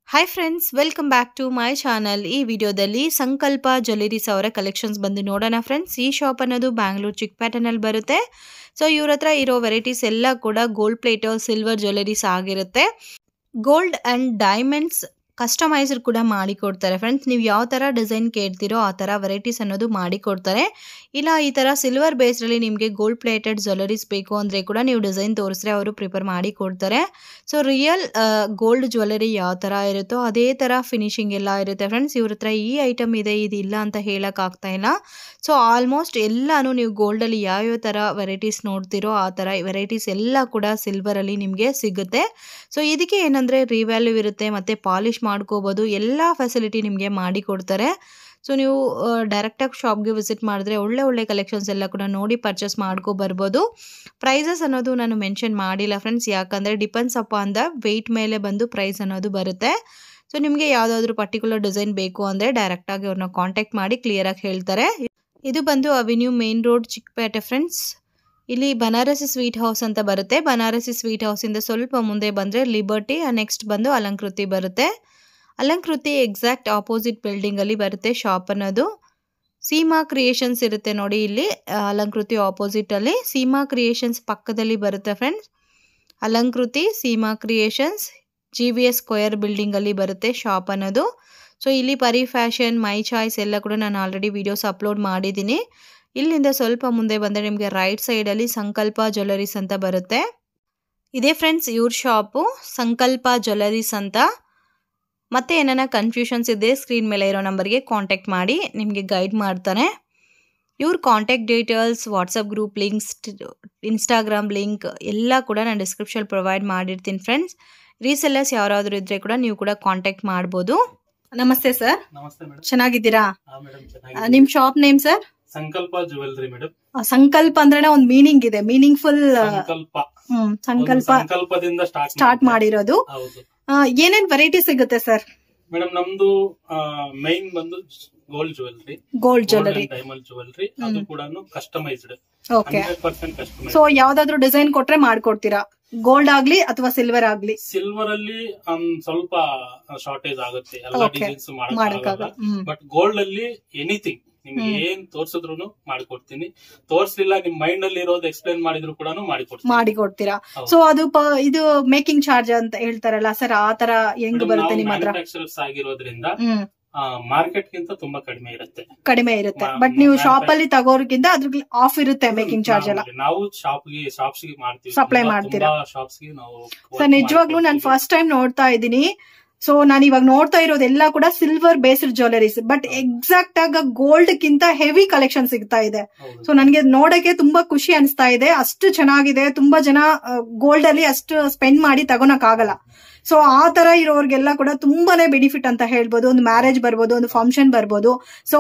Hi friends welcome back to my channel ಈ ವಿಡಿಯೋದಲ್ಲಿ ಸಂಕಲ್ಪ ಜ್ಯುವೆಲರೀಸ್ ಅವರ ಕಲೆಕ್ಷನ್ಸ್ ಬಂದು ನೋಡೋಣ ಫ್ರೆಂಡ್ಸ್ ಈ ಶಾಪ್ ಅನ್ನೋದು ಬ್ಯಾಂಗ್ಳೂರ್ ಚಿಕ್ಕಪೇಟೆನಲ್ಲಿ ಬರುತ್ತೆ ಸೊ ಇವ್ರ ಹತ್ರ ಇರೋ ವೆರೈಟೀಸ್ ಎಲ್ಲ ಕೂಡ ಗೋಲ್ಡ್ ಪ್ಲೇಟು ಸಿಲ್ವರ್ ಜ್ಯುವೆಲರೀಸ್ ಆಗಿರುತ್ತೆ ಗೋಲ್ಡ್ ಆ್ಯಂಡ್ ಡೈಮಂಡ್ಸ್ ಕಸ್ಟಮೈಸ್ಡ್ ಕೂಡ ಮಾಡಿ ಕೊಡ್ತಾರೆ ಫ್ರೆಂಡ್ಸ್ ನೀವು ಯಾವ ಥರ ಡಿಸೈನ್ ಕೇಳ್ತೀರೋ ಆ ಥರ ವೆರೈಟೀಸ್ ಅನ್ನೋದು ಮಾಡಿ ಕೊಡ್ತಾರೆ ಇಲ್ಲ ಈ ಥರ ಸಿಲ್ವರ್ ಬೇಸ್ಡಲ್ಲಿ ನಿಮಗೆ ಗೋಲ್ಡ್ ಪ್ಲೇಟೆಡ್ ಜ್ಯುವೆಲರೀಸ್ ಬೇಕು ಅಂದರೆ ಕೂಡ ನೀವು ಡಿಸೈನ್ ತೋರಿಸಿದ್ರೆ ಅವರು ಪ್ರಿಪೇರ್ ಮಾಡಿ ಕೊಡ್ತಾರೆ ಸೊ ರಿಯಲ್ ಗೋಲ್ಡ್ ಜ್ಯುವೆಲರಿ ಯಾವ ಥರ ಇರುತ್ತೋ ಅದೇ ಥರ ಫಿನಿಶಿಂಗ್ ಎಲ್ಲ ಇರುತ್ತೆ ಫ್ರೆಂಡ್ಸ್ ಇವ್ರ ಹತ್ರ ಈ ಐಟಮ್ ಇದೆ ಇದು ಇಲ್ಲ ಅಂತ ಹೇಳೋಕ್ಕಾಗ್ತಾ ಇಲ್ಲ ಸೊ ಆಲ್ಮೋಸ್ಟ್ ಎಲ್ಲನೂ ನೀವು ಗೋಲ್ಡಲ್ಲಿ ಯಾವ್ಯಾವ ಥರ ವೆರೈಟೀಸ್ ನೋಡ್ತೀರೋ ಆ ಥರ ವೆರೈಟೀಸ್ ಎಲ್ಲ ಕೂಡ ಸಿಲ್ವರಲ್ಲಿ ನಿಮಗೆ ಸಿಗುತ್ತೆ ಸೊ ಇದಕ್ಕೆ ಏನಂದರೆ ರಿವ್ಯಾಲ್ಯೂ ಇರುತ್ತೆ ಮತ್ತು ಪಾಲಿಷ್ ಮಾಡ್ಕೋಬೋದು ಎಲ್ಲ ಫೆಸಿಲಿಟಿ ನಿಮಗೆ ಮಾಡಿ ಕೊಡ್ತಾರೆ ಸೊ ನೀವು ಡೈರೆಕ್ಟಾಗಿ ಶಾಪ್ಗೆ ವಿಸಿಟ್ ಮಾಡಿದ್ರೆ ಒಳ್ಳೆ ಒಳ್ಳೆ ಕಲೆಕ್ಷನ್ಸ್ ಎಲ್ಲ ಕೂಡ ನೋಡಿ ಪರ್ಚೇಸ್ ಮಾಡ್ಕೊ ಬರ್ಬೋದು ಪ್ರೈಸಸ್ ಅನ್ನೋದು ನಾನು ಮೆನ್ಷನ್ ಮಾಡಿಲ್ಲ ಫ್ರೆಂಡ್ಸ್ ಯಾಕಂದರೆ ಡಿಪೆಂಡ್ಸ್ ಅಪ್ಪ ಅಂದ ವೆಯ್ಟ್ ಮೇಲೆ ಬಂದು ಪ್ರೈಸ್ ಅನ್ನೋದು ಬರುತ್ತೆ ಸೊ ನಿಮಗೆ ಯಾವುದಾದ್ರೂ ಪರ್ಟಿಕ್ಯುಲರ್ ಡಿಸೈನ್ ಬೇಕು ಅಂದರೆ ಡೈರೆಕ್ಟಾಗಿ ಅವ್ರನ್ನ ಕಾಂಟ್ಯಾಕ್ಟ್ ಮಾಡಿ ಕ್ಲಿಯರಾಗಿ ಹೇಳ್ತಾರೆ ಇದು ಬಂದು avenue main road Chickpet friends ಇಲ್ಲಿ ಬನಾರಸಿ ಸ್ವೀಟ್ ಹೌಸ್ ಅಂತ ಬರುತ್ತೆ ಬನಾರಸಿ ಸ್ವೀಟ್ ಹೌಸಿಂದ ಸ್ವಲ್ಪ ಮುಂದೆ ಬಂದರೆ ಲಿಬರ್ಟಿ ನೆಕ್ಸ್ಟ್ ಬಂದು ಅಲಂಕೃತಿ ಬರುತ್ತೆ ಅಲಂಕೃತಿ ಎಕ್ಸಾಕ್ಟ್ ಆಪೋಸಿಟ್ ಬಿಲ್ಡಿಂಗಲ್ಲಿ ಬರುತ್ತೆ ಶಾಪ್ ಅನ್ನೋದು ಸೀಮಾ ಕ್ರಿಯೇಷನ್ಸ್ ಇರುತ್ತೆ ನೋಡಿ ಇಲ್ಲಿ ಅಲಂಕೃತಿ ಆಪೋಸಿಟಲ್ಲಿ ಸೀಮಾ ಕ್ರಿಯೇಷನ್ಸ್ ಪಕ್ಕದಲ್ಲಿ ಬರುತ್ತೆ friends Alankriti Seema creations G V S square ಬಿಲ್ಡಿಂಗಲ್ಲಿ ಬರುತ್ತೆ ಶಾಪ್ ಅನ್ನೋದು ಸೊ ಇಲ್ಲಿ ಪರಿ ಫ್ಯಾಷನ್ ಮೈ ಚಾಯ್ಸ್ ಎಲ್ಲ ಕೂಡ ನಾನು ಆಲ್ರೆಡಿ ವೀಡಿಯೋಸ್ ಅಪ್ಲೋಡ್ ಮಾಡಿದ್ದೀನಿ ಇಲ್ಲಿಂದ ಸ್ವಲ್ಪ ಮುಂದೆ ಬಂದರೆ ನಿಮಗೆ ರೈಟ್ ಸೈಡಲ್ಲಿ ಸಂಕಲ್ಪ ಜ್ಯುವೆಲರೀಸ್ ಅಂತ ಬರುತ್ತೆ ಇದೇ ಫ್ರೆಂಡ್ಸ್ ಇವ್ರ ಶಾಪು ಸಂಕಲ್ಪ ಜ್ಯುವೆಲರೀಸ್ ಅಂತ ಮತ್ತೆ ಏನಾರ ಕನ್ಫ್ಯೂಷನ್ಸ್ ಇದೆ ಸ್ಕ್ರೀನ್ ಮೇಲೆ ಇರೋ ನಂಬರ್ಗೆ ಕಾಂಟ್ಯಾಕ್ಟ್ ಮಾಡಿ ನಿಮಗೆ ಗೈಡ್ ಮಾಡ್ತಾನೆ ಇವ್ರ contact details WhatsApp group links Instagram link ಎಲ್ಲ ಕೂಡ ನಾನು ಡಿಸ್ಕ್ರಿಪ್ಷನ್ ಪ್ರೊವೈಡ್ ಮಾಡಿರ್ತೀನಿ ಫ್ರೆಂಡ್ಸ್ ರೀಸೆಲ್ಲರ್ಸ್ ಯಾರಾದರೂ ಇದ್ದರೆ ಕೂಡ ನೀವು ಕೂಡ ಕಾಂಟ್ಯಾಕ್ಟ್ ಮಾಡ್ಬೋದು ನಮಸ್ತೆ ಸರ್ ನಮಸ್ತೆ ಮೇಡಮ್ ಚೆನ್ನಾಗಿದ್ದೀರಾ ಹಾ ಮೇಡಮ್ ಆ, ಚೆನ್ನಾಗಿದೆ ನಿಮ್ shop name sir Sankalp jewellery madam Sankalp ಅಂದ್ರೆ ಒಂದು ಮೀನಿಂಗ್ ಇದೆ ಮೀನಿಂಗ್ ಫುಲ್ ಸಂಕಲ್ಪ ಹ್ಮ್ ಒಂದು ಸಂಕಲ್ಪ ಸಂಕಲ್ಪದಿಂದ ಸ್ಟಾರ್ಟ್ ಸ್ಟಾರ್ಟ್ ಮಾಡಿರೋದು ಹೌದು ಆ, ಏನೇನ್ ವೆರೈಟಿ ಸಿಗುತ್ತೆ ಸರ್ ಮೇಡಮ್ ನಮ್ದು ಮೈನ್ ಬಂದು gold jewellery gold jewellery diamond jewellery ಅದು ಕೂಡ customised okay hundred percent customise so ಯಾವ್ದಾದ್ರು ಡಿಸೈನ್ ಕೊಟ್ರೆ ಮಾಡ್ಕೊಡ್ತೀರಾ ಗೋಲ್ಡ್ ಆಗ್ಲಿ ಅಥವಾ ಸಿಲ್ವರ್ ಆಗ್ಲಿ ಸಿಲ್ವರ್ ಅಲ್ಲಿ ಒಂದ್ ಸ್ವಲ್ಪ ಶಾರ್ಟೇಜ್ ಆಗುತ್ತೆ ಎಲ್ಲ Okay. ಡಿಸೈನ್ಸ್ ಮಾಡಕ್ಕಾಗ ಮಾಡಕ್ಕಾಗಲ್ಲ ಹ್ಮ್ ಬಟ್ ಗೋಲ್ಡ್ ಅಲ್ಲಿ ಎನಿಥಿಂಗ್ ನಿಮ್ಗೆ ಹ್ಮ್. ಏನ್ ತೋರ್ಸಿದ್ರು ಮಾಡ್ಕೊಡ್ತೀನಿ ತೋರ್ಸ್ಲಿಲ್ಲ ನಿಮ್ ಮೈಂಡ್ ಅಲ್ಲಿ ಇರೋದು ಎಕ್ಸ್ಪ್ಲೈನ್ ಮಾಡಿದ್ರು ಕೂಡ ಮಾಡಿಕೊಡ್ತೀನಿ ಮಾಡಿ ಕೊಡ್ತೀರಾ ಹೌದು. ಸೊ ಅದು ಪ- ಇದು ಮೇಕಿಂಗ್ ಚಾರ್ಜ್ ಅಂತ ಹೇಳ್ತಾರಲ್ಲ ಸರ್ ಆ ತರ ಹೆಂಗ್ ಬರುತ್ತೆ ನಿಮ್ಮ ಹತ್ರ ಮ್ಯಾನುಫ್ಯಾಕ್ಚರರ್ಸ್ ಆಗಿರೋದ್ರಿಂದ ಹ್ಮ್ ಮಾರ್ಕೆಟ್ ಗಿಂತ ತುಂಬಾ ಕಡಿಮೆ ಇರುತ್ತೆ ಕಡಿಮೆ ಇರುತ್ತೆ ಮಾ- ಬಟ್ ನೀವು ಮಾ- ಶಾಪ್ ಅಲ್ಲಿ ತಗೋರ್ಗಿಂತ ಅದ್ರ ಆಫ್ ಇರುತ್ತೆ ಮೇಕಿಂಗ್ ಚಾರ್ಜ್ ಎಲ್ಲ ನಾವು- ನಾವು ಶಾಪ್ ಗೆ ಶಾಪ್ಸ್ ಗೆ ಮಾಡ್ತೀವಿ Supply ತುಂಬಾ- ಮಾಡ್ತೀರಾ? ತುಂಬಾ shops ಗೆ ನಾವು work ಸರ್ ನಿಜವಾಗ್ಲೂ ನಾನು ಮಾಡ್ಕೊಡ್ತೀವಿ. ಫಸ್ಟ್ ಟೈಮ್ ನೋಡ್ತಾ ಇದ್ದೀನಿ ಸೊ ನಾನು ಇವಾಗ ನೋಡ್ತಾ ಇರೋದೆಲ್ಲ ಕೂಡ silver based jewelleries but exact ಆಗ ಗೋಲ್ಡ್ ಕಿಂತ ಹೆವಿ ಕಲೆಕ್ಷನ್ ಸಿಗ್ತಾ ಇದೆ ಹೌದು. ಸೊ ನನಗೆ ನೋಡಕ್ಕೆ ತುಂಬಾ ಖುಷಿ ಅನಿಸ್ತಾ ಇದೆ ಅಷ್ಟು ಚೆನ್ನಾಗಿದೆ ತುಂಬಾ ಜನ ಗೋಲ್ಡ್ ಅಲ್ಲಿ ಅಷ್ಟು ಸ್ಪೆಂಡ್ ಮಾಡಿ ತಗೊಳಕ್ ಆಗಲ್ಲ ಸೊ ಆ ತರ ಇರೋರ್ಗೆಲ್ಲ ಕೂಡ ತುಂಬಾನೇ ಬೆನಿಫಿಟ್ ಅಂತ ಹೇಳ್ಬೋದು ಒಂದು ಮ್ಯಾರೇಜ್ ಬರ್ಬೋದು ಒಂದು ಫಂಕ್ಷನ್ ಬರ್ಬೋದು ಸೊ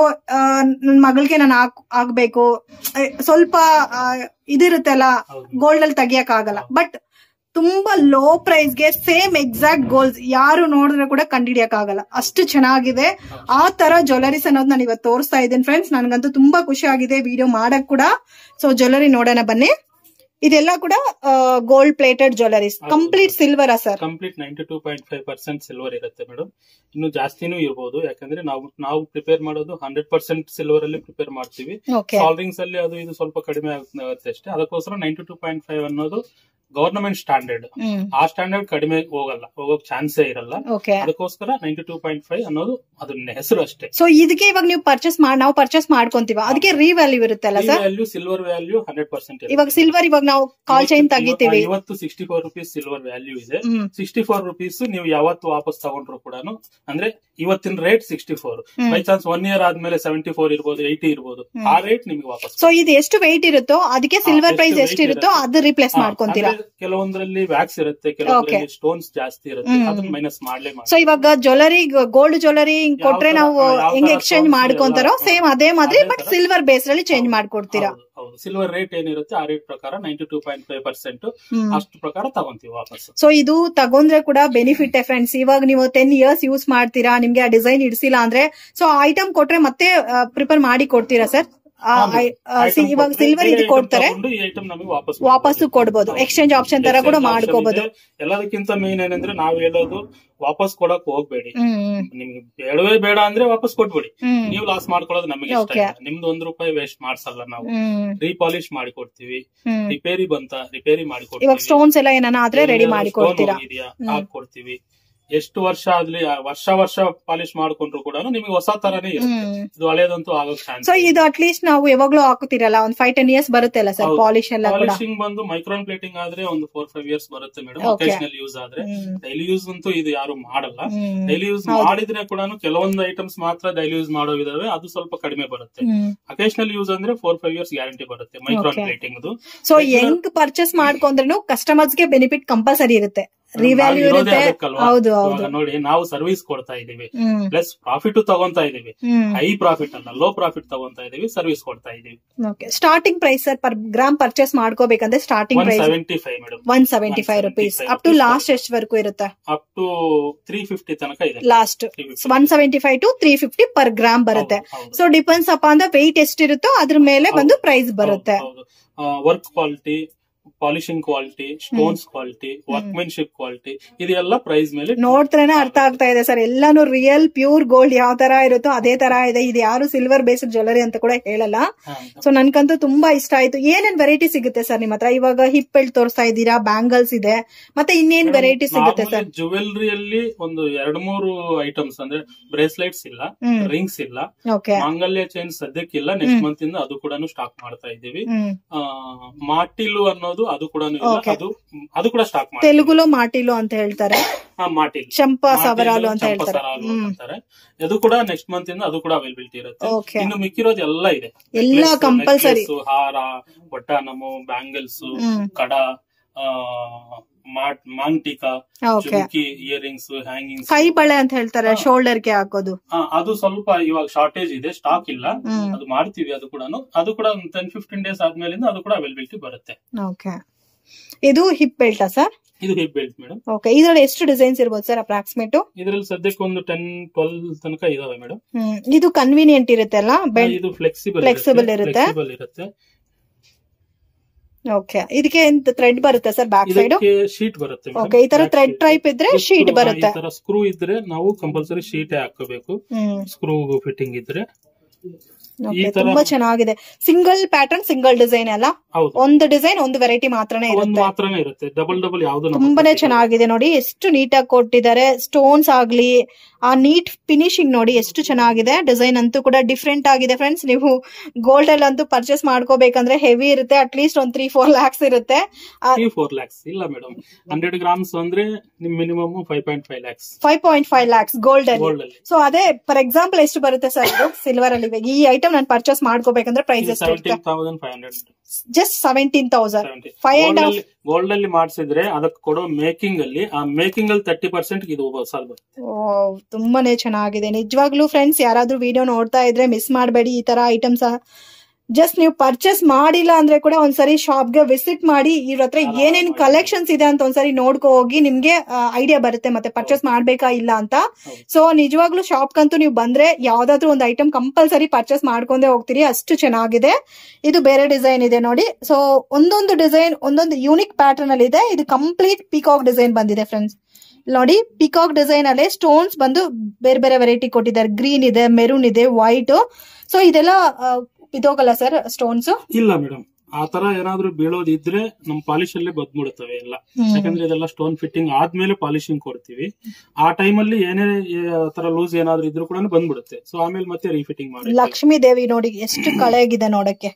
ನನ್ ಮಗಳಿಗೆ ನಾನು ಹಾಕ್ ಆಗ್ಬೇಕು ಆ, ಸ್ವಲ್ಪ ಆ, ಇದಿರುತ್ತಲ್ಲ ಹೌದು. ಗೋಲ್ಡ್ ಅಲ್ಲಿ ತೆಗಿಯಕ್ ಆಗಲ್ಲ ಬಟ್ ತುಂಬಾ ಲೋ ಪ್ರೈಸ್ ಗೆ ಸೇಮ್ ಎಕ್ಸಾಕ್ಟ್ ಗೋಲ್ಸ್ ಯಾರು ನೋಡಿದ್ರೆ ಕೂಡ ಕಂಡಿಡಿಯಕ್ ಆಗಲ್ಲ ಅಷ್ಟು ಚೆನ್ನಾಗಿದೆ ಆ ತರ ಜ್ಯುವೆಲರೀಸ್ ಅನ್ನೋದು ನಾನು ಇವತ್ತು ತೋರಿಸ್ತಾ ಇದ್ದೀನಿ ಫ್ರೆಂಡ್ಸ್ ನನ್ಗಂತೂ ತುಂಬಾ ಖುಷಿ ಆಗಿದೆ ವಿಡಿಯೋ ಮಾಡಕ್ ಕೂಡ ಸೊ ಜ್ಯುವೆಲರಿ ನೋಡೋಣ ಬನ್ನಿ ಇದೆಲ್ಲ ಕೂಡ ಗೋಲ್ಡ್ ಪ್ಲೇಟೆಡ್ ಜ್ಯುವೆಲರೀಸ್ ಹೌದು. Complete silver sir complete ninety two point five percent silver ಇರುತ್ತೆ ಮೇಡಮ್ ಇನ್ನು ಜಾಸ್ತಿನೂ ಇರ್ಬೋದು ಯಾಕಂದ್ರೆ ನಾವು ನಾವು ಪ್ರಿಪೇರ್ ಮಾಡೋದು ಹಂಡ್ರೆಡ್ ಪರ್ಸೆಂಟ್ ಸಿಲ್ವರ್ ಅಲ್ಲಿ ಪ್ರಿಪೇರ್ ಮಾಡ್ತೀವಿ ಓಕೆ ಸಾಲ್ರಿಂಗ್ಸ್ ಅಲ್ಲಿ ಅದು ಇದು ಸ್ವಲ್ಪ ಕಡಿಮೆ ಆಗುತ್ತೆ ಅಷ್ಟೇ ಅದಕ್ಕೋಸ್ಕರ ನೈಂಟಿ ಟೂ ಪಾಯಿಂಟ್ ಫೈವ್ ಅನ್ನೋದು ಗವರ್ನಮೆಂಟ್ ಸ್ಟ್ಯಾಂಡರ್ಡ್ ಹ್ಮ್ ಆ ಸ್ಟ್ಯಾಂಡರ್ಡ್ ಕಡಿಮೆ ಹೋಗಲ್ಲ ಹೋಗೋಕ್ ಚಾನ್ಸೇ ಇರಲ್ಲ ಓಕೆ ಅದಕ್ಕೋಸ್ಕರ ನೈಂಟಿ ಟೂ ಪಾಯಿಂಟ್ ಫೈವ್ ಅನ್ನೋದು ಅದನ್ನ ಹೆಸರು ಅಷ್ಟೇ ಸೊ ಇದಕ್ಕೆ ಇವಾಗ ನೀವು ಪರ್ಚೇಸ್ ಮಾಡಿ ನಾವು ಪರ್ಚೇಸ್ ಮಾಡ್ಕೊಂತೀವ ಅದಕ್ಕೆ ರೀವ್ಯಾಲ್ಯೂ ಇರುತ್ತಲ್ಲ sir value silver value hundred percent ಇವಾಗ ಸಿಲ್ವರ್ ಇವಾಗ ನಾವು ಕಾಲ್ ಚೈನ್ ತೆಗಿತೀವಿ ಇವತ್ತು sixty four rupees silver value ಇದೆ ಹ್ಮ್ ಸಿಕ್ಸ್ಟಿ ಫೋರ್ ರುಪೀಸ್ ನೀವು ಯಾವತ್ತು ವಾಪಸ್ ತಗೊಂಡ್ರು ಕೂಡ ಅಂದ್ರೆ ಇವತ್ತಿನ rate sixty four hmm. By chance one year ಆದ್ಮೇಲೆ ಸೆವೆಂಟಿ ಫೋರ್ ಇರ್ಬೋದು ಏಯ್ಟಿ ಇರ್ಬೋದು ಹ್ಮ್. ಆ ರೇಟ್ ನಿಮ್ಗೆ ವಾಪಸ್ ಸೊ ಇದು ಎಷ್ಟು ವೆಯ್ಟ್ ಇರುತ್ತೋ ಅದಕ್ಕೆ ಸಿಲ್ವರ್ ಎಷ್ಟು ಪ್ರೈಸ್ weight ಎಷ್ಟಿರುತ್ತೋ ಇರುತ್ತೆ. ಅದು ರಿಪ್ಲೇಸ್ ಹಾ, ಮಾಡ್ಕೊಂತೀರಾ ಅಂದ್ರೆ ಕೆಲವೊಂದ್ರಲ್ಲಿ ವ್ಯಾಕ್ಸ್ ಇರುತ್ತೆ ಕೆಲವೊಂದ್ರಲ್ಲಿ ಸ್ಟೋನ್ಸ್ ಜಾಸ್ತಿ ಇರುತ್ತೆ ಹ್ಮ್. ಅದನ್ನ ಮೈನಸ್ ಮಾಡ್ಲೇ ಸೊ ಇವಾಗ ಜ್ಯುವೆಲರಿ ಗೋಲ್ಡ್ ಜ್ಯುವೆಲರಿ ಕೊಟ್ರೆ ತರ- ನಾವು ಯಾವ ಹೆಂಗ್ ತರ ಎಕ್ಸ್ಚೇಂಜ್ stones ಮಾಡ್ಕೊಂತಾರೋ ಎಲ್ಲ- ಸೇಮ್ ಅದೇ ಮಾದ್ರಿ ಅದೇ ಬಟ್ ತರ. ಸಿಲ್ವರ್ ಬೇಸ್ ಅಲ್ಲಿ ಚೇಂಜ್ ಮಾಡ್ಕೊಡ್ತೀರಾ ಹೌದು ಸಿಲ್ವರ್ ರೇಟ್ ಏನಿರುತ್ತೆ ಆ ರೇಟ್ ಪ್ರಕಾರ ninety two point five percent hmm ಅಷ್ಟು ಪ್ರಕಾರ ತಗೊಂತೀವಿ ವಾಪಸ್ ಸೊ ಇದು ತಗೊಂಡ್ರೆ ಕೂಡ ಬೆನಿಫಿಟ್ ಫ್ರೆಂಡ್ಸ್ ಇವಾಗ ನೀವು ಟೆನ್ ಇಯರ್ಸ್ ಯೂಸ್ ಮಾಡ್ತೀರಾ ನಿಮ್ಗೆ ಆ ಡಿಸೈನ್ ಇಡ್ಸಿಲ್ಲ ಅಂದ್ರೆ ಸೊ ಐಟಮ್ ಕೊಟ್ರೆ ಮತ್ತೆ ಪ್ರಿಪೇರ್ ಮಾಡಿ ಕೊಡ್ತೀರಾ ಸರ್ ಆ, ಐ- ಆ, ಸಿ- ಇವಾಗ ಸಿಲ್ವರ್ ಇದು ಕೊಡ್ತಾರೆ ಈ ಐಟಮ್ ನಮಗೆ ವಾಪಸ್ ವಾಪಸ್ಸು ಕೊಡ್ಬೋದು ಎಕ್ಸ್ಚೇಂಜ್ ಆಪ್ಷನ್ ತರ ಕೂಡ Exchange option ಮಾಡ್ಕೋಬಹುದು ಇದೆ. ಎಲ್ಲದಕ್ಕಿಂತ ಮೇನ್ ಏನಂದ್ರೆ ನಾವ್ ಹೇಳೋದು ವಾಪಸ್ ಕೊಡಕ್ ಹೋಗ್ಬೇಡಿ ಹ್ಮ್ ನಿಮ್ಗೆ ಬೇಡವೇ ಬೇಡ ಅಂದ್ರೆ ವಾಪಸ್ ಕೊಟ್ಬಿಡಿ ಹ್ಮ್ ನೀವು ಲಾಸ್ ಮಾಡ್ಕೊಳ್ಳೋದು ನಮಗೆ ಇಷ್ಟ Okay. ಇಲ್ಲ ನಿಮ್ದು ಒಂದ್ ರೂಪಾಯಿ ವೇಸ್ಟ್ ಮಾಡ್ಸಲ್ಲ ನಾವು ಹ್ಮ್ ರೀಪಾಲಿಶ್ ಮಾಡಿ ಕೊಡ್ತೀವಿ ಹ್ಮ್ ರಿಪೇರಿ ಬಂತ ರಿಪೇರಿ ಮಾಡಿ ಇವಾಗ ಕೊಡ್ತೀವಿ ಸ್ಟೋನ್ಸ್ ಎಲ್ಲ ಏನಾನ ಆದ್ರೆ ರೆಡಿ ಎಲ್ಲಾದ್ರೂ ಮಾಡಿ stone ಕೊಡ್ತೀರಾ ಹೋಗಿದ್ಯಾ? ಹ್ಮ್. ಹಾಕೊಡ್ತೀವಿ ಎಷ್ಟು ವರ್ಷ ಆದ್ಲಿ ಆ ವರ್ಷ ವರ್ಷ ಪಾಲಿಶ್ ಮಾಡ್ಕೊಂಡ್ರು ಕೂಡ ನಿಮಗೆ ಹೊಸ ತರಾನೇ ಇರುತ್ತೆ ಹ್ಮ್ ಇದು ಹಳೇದಂತೂ ಆಗೋಕ್ ಚಾನ್ಸ್ ಸೊ ಇದು ಅಟ್ಲೀಸ್ಟ್ ನಾವು ಯಾವಾಗ್ಲೂ ಹಾಕುತ್ತಿರಲ್ಲ ಒಂದ್ ಫೈವ್ ಟೆನ್ ಇಯರ್ಸ್ ಬರುತ್ತೆ ಅಲ್ಲ ಸರ್ ಹೌದು. ಪಾಲಿಶ್ ಎಲ್ಲ ಕೂಡ ಪಾಲಿಶಿಂಗ್ ಬಂದು ಮೈಕ್ರೋನ್ ಪ್ಲೇಟಿಂಗ್ ಆದ್ರೆ ಒಂದು ಫೋರ್ ಫೈವ್ ಇಯರ್ಸ್ ಬರುತ್ತೆ ಮೇಡಮ್ Okay. ಒಕೇಶನಲ್ ಯೂಸ್ ಆದ್ರೆ ಹ್ಮ್ ಡೈಲಿ ಯೂಸ್ ಅಂತೂ ಇದು ಯಾರು ಮಾಡಲ್ಲ ಹ್ಮ್ ಡೈಲಿ ಯೂಸ್ ಹೌದು. ಮಾಡಿದ್ರೆ ಕೂಡ ಕೆಲವೊಂದು ಐಟಮ್ಸ್ ಮಾತ್ರ ಡೈಲಿ ಯೂಸ್ ಮಾಡೋವಿದಾವೆ ಅದು ಸ್ವಲ್ಪ ಕಡಿಮೆ ಬರುತ್ತೆ ಹ್ಮ್ ಅಕೇಶನಲ್ ಯೂಸ್ ಅಂದ್ರೆ ಫೋರ್ ಫೈವ್ ಇಯರ್ಸ್ ಗ್ಯಾರಂಟಿ ಬರುತ್ತೆ micron Okay. Plating so Regular- ಹೆಂಗ್ ಪರ್ಚೇಸ್ ಮಾಡ್ಕೊಂಡ್ರು ಕಸ್ಟಮರ್ಸ್ ಗೆ ಬೆನಿಫಿಟ್ ಕಂಪಲ್ಸರಿ ಇರುತ್ತೆ ರಿವ್ಯಾಲ್ಯೂ ನಾವ್ ಇರೋದೇ ಇರುತ್ತೆ ಅದಕ್ಕಲ್ವಾ? ಹೌದು ಇವಾಗ ಹೌದು ನೋಡಿ ನಾವು ಸರ್ವಿಸ್ ಕೊಡ್ತಾ ಇದೀವಿ ಹ್ಮ್ ಪ್ಲಸ್ ಪ್ರಾಫಿಟ್ ತಗೊಂತಾ ಇದೀವಿ ಹ್ಮ್ ಹೈ ಪ್ರಾಫಿಟ್ ಅಲ್ಲ ಲೋ ಪ್ರಾಫಿಟ್ ತಗೊಂತಾ ಇದೀವಿ ಸರ್ವಿಸ್ ಕೊಡ್ತಾ ಇದೀವಿ okay starting price sir per gram purchase ಮಾಡ್ಕೋಬೇಕಂದ್ರೆ starting one price seventy five madam one seventy five rupees 175 up to rupees. Last ಎಷ್ಟು ವರೆಗೂ ಇರುತ್ತೆ ಅಪ್ ಟು ತ್ರೀ ಫಿಫ್ಟಿ ತನಕ ಇದೆ last 350. One seventy five to three fifty per gram ಬರುತ್ತೆ ಹೌದು, ಹೌದು. So depends up on the weight ಎಷ್ಟಿರುತ್ತೋ ಅದ್ರ ಮೇಲೆ ಬಂದು ಪ್ರೈಸ್ ಬರುತ್ತೆ work quality polishing quality stones quality workmanship quality ಇದೆಲ್ಲ ಪ್ರೈಸ್ ಮೇಲೆ ನೋಡ್ತಾನೆ ಅರ್ಥ ಆಗ್ತಾ ಇದೆ ಸರ್ ಎಲ್ಲಾನು ರಿಯಲ್ ಪ್ಯೂರ್ ಗೋಲ್ಡ್ ಯಾವ ತರ ಇರುತ್ತೋ ಅದೇ ತರ ಇದೆ ಇದು ಯಾರು ಸಿಲ್ವರ್ ಬೇಸ್ಡ್ ಜ್ಯುವೆಲರಿ ಅಂತ ಕೂಡ ಹೇಳಲ್ಲ ಸೊ ನನ್ಗಂತೂ ತುಂಬಾ ಇಷ್ಟ ಆಯ್ತು ಏನೇನ್ ವೆರೈಟಿ ಸಿಗುತ್ತೆ ಸರ್ ನಿಮ್ಮ ಹತ್ರ ಇವಾಗ ಹಿಪ್ ಬೆಲ್ಟ್ ತೋರಿಸ್ತಾ ಇದ್ದೀರಾ ಬ್ಯಾಂಗಲ್ಸ್ ಇದೆ ಮತ್ತೆ ಇನ್ನೇನ್ ವೆರೈಟಿ ಸಿಗುತ್ತೆ ಸರ್ ಜುವೆಲ್ರಿಯಲ್ಲಿ ಒಂದು ಎರಡ್ ಮೂರು ಐಟಮ್ಸ್ ಅಂದ್ರೆ ಬ್ರೇಸ್ಲೆಟ್ಸ್ ಇಲ್ಲ ಹ್ಮ್ ರಿಂಗ್ಸ್ ಇಲ್ಲ ಓಕೆ ಮಾಂಗಲ್ಯ ಚೈನ್ ಸದ್ಯಕ್ಕಿಲ್ಲ ನೆಕ್ಸ್ಟ್ ಹ್ಮ್. ಮಂತ್ ಇಂದ ಅದು ಕೂಡ ಸ್ಟಾಕ್ ಮಾಡ್ತಾ ಇದ್ದೀವಿ ಹ್ಮ್ ಆ, ಮಾಟಿಲು ಅನ್ನೋದು ಅದು ಕೂಡ ಇಲ್ಲ Okay. ಅದು ಅದು ಕೂಡ ಸ್ಟಾಕ್ ಮಾಡಿ ತೆಲುಗುಲು ಮಾಟಿಲು ಅಂತ ಹೇಳ್ತಾರೆ ಮಾಟಿಲ್ ಚಂಪಾ ಮಾಟಿಲು, ಸವರಾಲು ಅಂತ ಚಂಪಾ ಹೇಳ್ತಾರೆ ಸರಾಲು ಹ್ಮ್ ಅಂತಾರೆ ಅದು ಕೂಡ ನೆಕ್ಸ್ಟ್ ಮಂತ್ ಇಂದ ಅದು ಕೂಡ ಅವೈಲಬಿಲಿಟಿ ಇರುತ್ತೆ ಓಕೆ ಇನ್ನು ಮಿಕ್ಕಿರೋದು ಎಲ್ಲ ಇದೆ ಎಲ್ಲ Necklace, ಕಂಪಲ್ಸರಿ necklace, ಹಾರ ಒಟ್ಟಾನಮು ಬ್ಯಾಂಗಲ್ಸ್ ಹ್ಮ್ ಕಡ ಆ, ಮಾಟ್- ಮಾಂಟಿಕಾ ಓಕೆ ಜುಮ್ಕಿ ಇಯರಿಂಗ್ಸ್ ಹ್ಯಾಂಗಿಂಗ್ಸ್ ಕೈ ಬಳೆ ಅಂತ ಹೇಳ್ತಾರೆ ಶೋಲ್ಡರ್ ಗೆ ಹಾಕೋದು ಅದು ಸ್ವಲ್ಪ ಇವಾಗ ಶಾರ್ಟೇಜ್ ಇದೆ ಸ್ಟಾಕ್ ಇಲ್ಲ ಹ್ಮ್ ಅದು ಮಾಡ್ತೀವಿ ಅದು ಕೂಡ ಅದು ಕೂಡ ಟೆನ್ ಫಿಫ್ಟೀನ್ ಡೇಸ್ ಆದ್ಮೇಲಿಂದ ಅದು ಕೂಡ ಅವೈಲಬಿಲಿಟಿ ಬರುತ್ತೆ ಓಕೆ ಇದು ಹಿಪ್ ಬೆಲ್ಟಾ ಸರ್ ಇದು ಹಿಪ್ ಬೆಲ್ಟ್ ಮೇಡಮ್ ಓಕೆ ಇದ್ರಲ್ಲಿ ಎಷ್ಟು ಡಿಸೈನ್ಸ್ ಇರ್ಬೋದು ಸರ್ ಅಪ್ರಾಕ್ಸಿಮೇಟ್ ಇದ್ರಲ್ಲಿ ಸದ್ಯಕ್ಕೆ ಒಂದು ಟೆನ್ ಟ್ವೆಲ್ ತನಕ ಇದಾವೆ ಮೇಡಮ್ ಹ್ಮ್ ಇದು ಕನ್ವೀನಿಯಂಟ್ ಇರುತ್ತೆ ಅಲ್ಲ ಬೆಲ್ಟ್ ಇದು ಫ್ಲೆಕ್ಸಿಬಲ್ Flexible ಇರುತ್ತೆ. ಫ್ಲೆಕ್ಸಿಬಲ್ ಇರುತ್ತೆ ಓಕೆ ಇದಕ್ಕೆ ಎಂತ ಥ್ರೆಡ್ ಬರುತ್ತೆ ಸರ್ ಬ್ಯಾಕ್ ಸೈಡ್ ಇದಕ್ಕೆ ಶೀಟ್ ಬರುತ್ತೆ madam. ಓಕೆ ಈ ತರ Back ಥ್ರೆಡ್ sheet. ಟೈಪ್ ಇದ್ರೆ ಇದು ಶೀಟ್ screw- ಬರುತ್ತೆ ಈ ತರ ಸ್ಕ್ರೂ ಇದ್ರೆ ನಾವು ಕಂಪಲ್ಸರಿ ಶೀಟ್ ಹಾಕೋಬೇಕು ಹ್ಮ್ ಸ್ಕ್ರೂ ಫಿಟ್ಟಿಂಗ್ ಇದ್ರೆ Okay, ಈ ತರ- ತುಂಬಾ ಚೆನ್ನಾಗಿದೆ ಸಿಂಗಲ್ ಪ್ಯಾಟರ್ನ್ ಸಿಂಗಲ್ ಡಿಸೈನ್ ಅಲ್ಲ ಹೌದು ಒಂದು ಡಿಸೈನ್ ಒಂದು ವೆರೈಟಿ ಮಾತ್ರನೇ ಒಂದು ಇರುತ್ತೆ ಮಾತ್ರನೇ ಇರುತ್ತೆ ಡಬಲ್ ಡಬಲ್ ಯಾವ್ದು ತುಂಬಾನೇ ಚೆನ್ನಾಗಿದೆ ನೋಡಿ ಎಷ್ಟು ನೀಟಾಗಿ ಕೊಟ್ಟಿದ್ದಾರೆ ಸ್ಟೋನ್ಸ್ ಆಗ್ಲಿ ಆ ನೀಟ್ ಫಿನಿಶಿಂಗ್ ನೋಡಿ ಎಷ್ಟು ಚೆನ್ನಾಗಿದೆ ಡಿಸೈನ್ ಅಂತೂ ಕೂಡ ಡಿಫ್ರೆಂಟ್ ಆಗಿದೆ ಫ್ರೆಂಡ್ಸ್ ನೀವು ಗೋಲ್ಡ್ ಅಲ್ಲಿ ಅಂತೂ ಪರ್ಚೇಸ್ ಮಾಡ್ಕೋಬೇಕಂದ್ರೆ ಹೆವಿ ಇರುತ್ತೆ ಅಟ್ಲೀಸ್ಟ್ ಒಂದ್ ತ್ರೀ ಫೋರ್ ಲ್ಯಾಕ್ಸ್ ಇರುತ್ತೆ ತ್ರೀ ಫೋರ್ ಲ್ಯಾಕ್ಸ್ ಇಲ್ಲ ಮೇಡಮ್ ಹಂಡ್ರೆಡ್ ಗ್ರಾಮ್ಸ್ ಅಂದ್ರೆ ನಿಮ್ minimum five point five lakhs five point five lakhs gold ಅಲ್ಲಿ ಗೋಲ್ಡ್ ಅಲ್ಲಿ ಸೊ ಅದೇ ಫಾರ್ ಎಕ್ಸಾಂಪಲ್ ಎಷ್ಟು ಬರುತ್ತೆ ಸರ್ ಇದು ಸಿಲ್ವರ್ ಅಲ್ಲಿ ಇವಾಗ ಈ ಐಟಮ್ ನಾನು ಪರ್ಚೇಸ್ ಮಾಡ್ಕೋಬೇಕಂದ್ರೆ ಪ್ರೈಸ್ ಎಷ್ಟು ಇರುತ್ತೆ seventeen thousand five hundred just seventeen thousand Five and half- gold ಅಲ್ಲಿ ಮಾಡಿಸಿದ್ರೆ ಅದಕ್ಕೆ ಕೊಡೋ ಮೇಕಿಂಗ್ ಅಲ್ಲಿ ಆ ಮೇಕಿಂಗ್ ಅಲ್ಲಿ ತರ್ಟಿ ಪರ್ಸೆಂಟ್ ಇದು ಹೊಸದು ಬರುತ್ತೆ ಓ ತುಂಬಾನೇ ಚೆನ್ನಾಗಿದೆ ನಿಜವಾಗ್ಲೂ ಫ್ರೆಂಡ್ಸ್ ಯಾರಾದ್ರೂ ವಿಡಿಯೋ ನೋಡ್ತಾ ಇದ್ರೆ ಮಿಸ್ ಮಾಡಬೇಡಿ ಈ ತರ ಐಟಮ್ಸ್ ಜಸ್ಟ್ ನೀವು ಪರ್ಚೇಸ್ ಮಾಡಿಲ್ಲ ಅಂದ್ರೆ ಕೂಡ ಒಂದ್ಸರಿ ಶಾಪ್ ಗೆ ವಿಸಿಟ್ ಮಾಡಿ ಇವ್ರ ಹತ್ರ ಏನೇನ್ ಕಲೆಕ್ಷನ್ಸ್ ಇದೆ ಅಂತ ಒಂದ್ಸರಿ ನೋಡ್ಕೊ ಹೋಗಿ ನಿಮ್ಗೆ ಐಡಿಯಾ ಬರುತ್ತೆ ಮತ್ತೆ ಪರ್ಚೇಸ್ ಮಾಡ್ಬೇಕಾ ಇಲ್ಲ ಅಂತ ಹೌದು. ಸೊ ನಿಜವಾಗ್ಲೂ ಶಾಪ್ ಕಂತೂ ನೀವು ಬಂದ್ರೆ ಯಾವ್ದಾದ್ರು ಒಂದು ಐಟಮ್ ಕಂಪಲ್ಸರಿ ಪರ್ಚೇಸ್ ಮಾಡ್ಕೊಂಡೇ ಹೋಗ್ತೀರಿ ಅಷ್ಟು ಚೆನ್ನಾಗಿದೆ ಇದು ಬೇರೆ ಡಿಸೈನ್ ಇದೆ ನೋಡಿ ಸೊ ಒಂದೊಂದು ಡಿಸೈನ್ ಒಂದೊಂದು ಯೂನಿಕ್ ಪ್ಯಾಟರ್ನ್ ಅಲ್ಲಿ ಇದೆ ಇದು ಕಂಪ್ಲೀಟ್ ಪಿಕಾಕ್ ಡಿಸೈನ್ ಬಂದಿದೆ ಫ್ರೆಂಡ್ಸ್ ನೋಡಿ ಪಿಕಾಕ್ ಡಿಸೈನ್ ಅಲ್ಲೇ ಸ್ಟೋನ್ಸ್ ಬಂದು ಬೇರೆ ಬೇರೆ ವೆರೈಟಿ ಕೊಟ್ಟಿದ್ದಾರೆ ಗ್ರೀನ್ ಇದೆ ಮೆರೂನ್ ಇದೆ ವೈಟ್ ಸೊ ಇದೆಲ್ಲ ಆ, ಇದೋಗಲ್ಲ ಸರ್ ಸ್ಟೋನ್ಸ್ ಇಲ್ಲ ಮೇಡಮ್ ಆ ತರ ಏನಾದ್ರೂ ಬೀಳೋದಿದ್ರೆ ನಮ್ ಪಾಲಿಶ್ ಅಲ್ಲೇ ಬದ್ಬಿಡುತ್ತವೆ ಎಲ್ಲ ಯಾಕಂದ್ರೆ ಇದೆಲ್ಲ ಸ್ಟೋನ್ ಫಿಟ್ಟಿಂಗ್ ಆದ್ಮೇಲೆ ಪಾಲಿಶಿಂಗ್ ಕೊಡ್ತೀವಿ ಆ ಟೈಮಲ್ಲಿ ಏನೇ ಆ ತರ ಲೂಸ್ ಏನಾದ್ರೂ ಇದ್ರೂ ಕೂಡ ಬಂದ್ಬಿಡುತ್ತೆ ಸೊ ಆಮೇಲೆ ಮತ್ತೆ ರೀಫಿಟ್ಟಿಂಗ್ ಮಾಡಿ ಲಕ್ಷ್ಮೀ ದೇವಿ ನೋಡಿ ಎಷ್ಟು ಕಳೆಗಿದೆ ನೋಡಕ್ಕೆ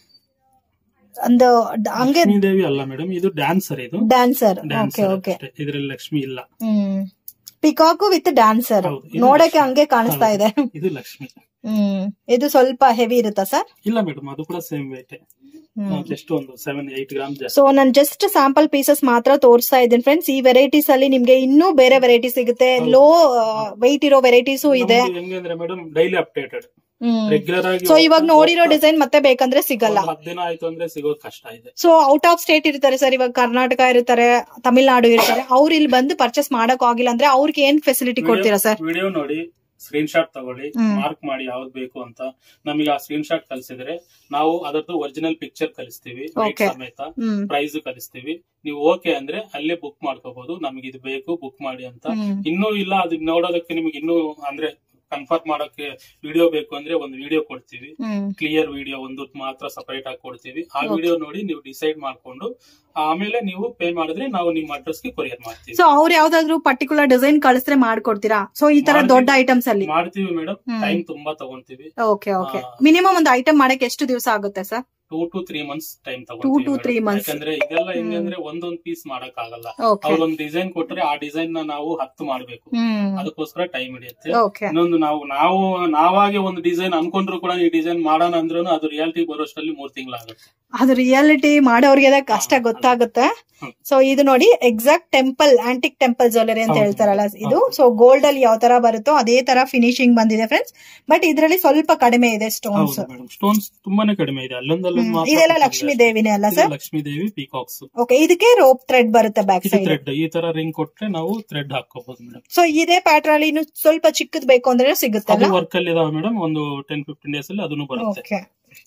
ಒಂದು ಡ- ಹಂಗೆ ಲಕ್ಷ್ಮೀ ದೇವಿ ಅಲ್ಲ ಮೇಡಮ್ ಇದು ಡ್ಯಾನ್ಸರ್ ಇದು ಡ್ಯಾನ್ಸರ್ ಓಕೆ ಡ್ಯಾನ್ಸರ್ ಓಕೆ ಇದ್ರಲ್ಲಿ ಲಕ್ಷ್ಮಿ ಇಲ್ಲ ಹ್ಮ್ ಪಿಕಾಕು ವಿತ್ ಡ್ಯಾನ್ಸರ್ ಹೌದು, ಇದು ನೋಡಕ್ಕೆ ಲಕ್ಷ್ಮಿ. ಹಂಗೆ ಕಾಣಿಸ್ತಾ ಇದೆ ಇದು ಲಕ್ಷ್ಮಿ ಹ್ಮ್ ಇದು ಸ್ವಲ್ಪ ಹೆವಿ ಇರುತ್ತಾ ಸರ್ ಇಲ್ಲ ಮೇಡಮ್ ಅದು ಕೂಡ ಸೇಮ್ ವೇಟ್ ಜಸ್ಟ್ ಒಂದು ಸೆವೆನ್ ಏಟ್ ಗ್ರಾಮ್ ಜಾಸ್ತಿ ಸೊ ನಾನು ಜಸ್ಟ್ ಸ್ಯಾಂಪಲ್ ಪೀಸಸ್ ಮಾತ್ರ ತೋರಿಸ್ತಾ ಇದ್ದೀನಿ ಫ್ರೆಂಡ್ಸ್ ಈ ವೆರೈಟೀಸ್ ಅಲ್ಲಿ ನಿಮ್ಗೆ ಇನ್ನೂ ಬೇರೆ ವೆರೈಟಿ ಸಿಗುತ್ತೆ ಹೌದು. ಲೋ ವೈಟ್ ಇರೋ ವೆರೈಟೀಸು ಇದೆ ನಮ್ದು ಹೆಂಗೆ ಅಂದ್ರೆ ಮೇಡಮ್ ಡೈಲಿ ಅಪ್ಡೇಟೆಡ್ ರೆಗ್ಯುಲರ್ ಆಗಿ ಸೊ ಇವಾಗ ನೋಡಿರೋ ಡಿಸೈನ್ ಮತ್ತೆ ಬೇಕಂದ್ರೆ ಸಿಗಲ್ಲ ಒಂದು ಹತ್ತು ದಿನ ಆಯ್ತು ಅಂದ್ರೆ ಸಿಗೋದು ಕಷ್ಟ ಇದೆ ಸೊ ಔಟ್ ಆಫ್ ಸ್ಟೇಟ್ ಇರ್ತಾರೆ ಸರ್ ಇವಾಗ ಕರ್ನಾಟಕ ಇರ್ತಾರೆ ತಮಿಳ್ನಾಡು ಇರ್ತಾರೆ ಅವ್ರು ಇಲ್ಲಿ ಬಂದು ಪರ್ಚೇಸ್ ಮಾಡಕ್ ಆಗಿಲ್ಲ ಅಂದ್ರೆ ಅವ್ರಿಗೆ ಏನ್ ಫೆಸಿಲಿಟಿ ಕೊಡ್ತೀರಾ ಸರ್ ವಿಡಿಯೋ ನೋಡಿ ಸ್ಕ್ರೀನ್ ಶಾಟ್ ತಗೊಳ್ಳಿ ಹ್ಮ್. ಮಾರ್ಕ್ ಮಾಡಿ ಯಾವ್ದು ಬೇಕು ಅಂತ ನಮಗೆ ಆ ಸ್ಕ್ರೀನ್ ಶಾಟ್ ಕಲಿಸಿದ್ರೆ ನಾವು ಅದರದ್ದು ಒರಿಜಿನಲ್ ಪಿಕ್ಚರ್ ಕಲಿಸ್ತೀವಿ weight Okay. ಸಮೇತ ಹ್ಮ್ ಪ್ರೈಸ್ ಕಲಿಸ್ತೀವಿ ನೀವು ಓಕೆ ಅಂದ್ರೆ ಅಲ್ಲೇ ಬುಕ್ ಮಾಡ್ಕೋಬಹುದು ನಮಗೆ ಇದು ಬೇಕು ಬುಕ್ ಮಾಡಿ ಅಂತ ಹ್ಮ್ ಇನ್ನೂ ಇಲ್ಲ ಅದನ್ನ ನೋಡೋದಕ್ಕೆ ನಿಮ್ಗೆ ಇನ್ನೂ ಅಂದ್ರೆ ಕನ್ಫರ್ಮ್ ಮಾಡೋಕೆ ವಿಡಿಯೋ ಬೇಕು ಅಂದ್ರೆ ಒಂದು ವಿಡಿಯೋ ಕೊಡ್ತೀವಿ ಹ್ಮ್ ಕ್ಲಿಯರ್ ವಿಡಿಯೋ ಒಂದು ಮಾತ್ರ ಸಪರೇಟ್ ಆಗಿ ಕೊಡ್ತೀವಿ ಆ Okay. ವಿಡಿಯೋ ನೋಡಿ ನೀವು ಡಿಸೈಡ್ ಮಾಡ್ಕೊಂಡು ಆಮೇಲೆ ನೀವು ಪೇ ಮಾಡಿದ್ರೆ ನಾವು ನಿಮ್ಮ ಅಡ್ರೆಸ್ಗೆ ಕೊರಿಯರ್ ಮಾಡ್ತೀವಿ ಸೊ ಅವ್ರು ಯಾವ್ದಾದ್ರು ಪರ್ಟಿಕ್ಯುಲರ್ ಡಿಸೈನ್ ಕಳಿಸಿದ್ರೆ ಮಾಡ್ಕೊಡ್ತೀರಾ ಸೊ ಈ ತರ ಮಾಡ್ತೀವಿ. ದೊಡ್ಡ ಐಟಮ್ಸ್ ಅಲ್ಲಿ ಮಾಡ್ತೀವಿ ಮೇಡಮ್ ಹ್ಮ್. ಟೈಮ್ ತುಂಬಾ ತಗೊಂತೀವಿ ಓಕೆ ಓಕೆ ಆ. ಮಿನಿಮಮ್ ಒಂದು ಐಟಮ್ ಮಾಡಕ್ಕೆ ಎಷ್ಟು ದಿವಸ ಆಗುತ್ತೆ sir two to three months time Two ತಗೊಂತೀವಿ to madam. three months. ಯಾಕಂದ್ರೆ ಇದೆಲ್ಲ ಹೆಂಗಂದ್ರೆ ಒಂದೊಂದ್ ಪೀಸ್ ಮಾಡಕ್ ಆಗಲ್ಲ ಓಕೆ ಅವ್ರೊಂದ್ ಡಿಸೈನ್ ಕೊಟ್ರೆ ಆ ಡಿಸೈನ್ ನ ನಾವು ಹತ್ತು ಮಾಡ್ಬೇಕು ಹ್ಮ್ ಅದಕ್ಕೋಸ್ಕರ ಟೈಮ್ ಹಿಡಿಯುತ್ತೆ ಓಕೆ ಇನ್ನೊಂದು ನಾವು ನಾವು ನಾವಾಗೆ ಒಂದು ಡಿಸೈನ್ ಅನ್ಕೊಂಡ್ರು ಕೂಡ ಈ ಡಿಸೈನ್ ಮಾಡೋಣ ಅಂದ್ರೂ ಅದು ರಿಯಾಲಿಟಿ ಬರೋಷ್ಟರಲ್ಲಿ ಮೂರ್ ತಿಂಗಳಾಗುತ್ತೆ ಅದು ರಿಯಾಲಿಟಿ ಮಾಡೋರ್ಗೆ ಕಷ್ಟ ಹಾ, ಗೊತ್ತಾಗುತ್ತೆ ಹ್ಮ್. ಸೊ ಇದು ನೋಡಿ exact temple antique temple jewellery ಅಂತ ಹೌದು. ಹೇಳ್ತಾರಲ್ಲ ಇದು ಹೌದು. ಸೊ ಗೋಲ್ಡ್ ಅಲ್ಲಿ ಯಾವ ತರ ಬರುತ್ತೋ ಅದೇ ತರ ಫಿನಿಶಿಂಗ್ ಬಂದಿದೆ ಫ್ರೆಂಡ್ಸ್ ಬಟ್ ಇದ್ರಲ್ಲಿ ಸ್ವಲ್ಪ ಕಡಿಮೆ ಇದೆ ಸ್ಟೋನ್ಸ್ ಹೌದು ಮೇಡಮ್ ಸ್ಟೋನ್ಸ್ ತುಂಬಾನೇ ಕಡಿಮೆ ಇದೆ ಅಲ್ಲೊಂದ್ ಅಲ್ಲೊಂದ್ ಮಾತ್ರ ಇದೆಲ್ಲ ಕೊಟ್ಟಿದ್ದಾರೆ. ಲಕ್ಷ್ಮೀ ದೇವಿನೇ ಅಲ್ಲ ಇದು sir Lakshmi Devi peacocks okay ಇದಕ್ಕೆ ರೋಪ್ ಥ್ರೆಡ್ ಬರುತ್ತೆ ಬ್ಯಾಕ್ ಇದು ಸೈಡ್ ಥ್ರೆಡ್ ಈ ತರ ರಿಂಗ್ ಕೊಟ್ರೆ ನಾವು ಥ್ರೆಡ್ ಹಾಕೋಬಹುದು ಮೇಡಮ್ ಸೊ ಇದೇ ಪ್ಯಾಟರ್ನ್ ಅಲ್ಲಿ ಇನ್ನು ಸ್ವಲ್ಪ ಚಿಕ್ಕದ್ ಬೇಕು ಅಂದ್ರೆ ಅದು ಸಿಗುತ್ತಲ್ಲ ವರ್ಕ್ ಅಲ್ಲಿ ಇದಾವೆ ಮೇಡಮ್ ಒಂದು ಟೆನ್ ಫಿಫ್ಟೀನ್ ಡೇಸ್ ಅಲ್ಲಿ ಅದನ್ನು ಬರುತ್ತೆ ಓಕೆ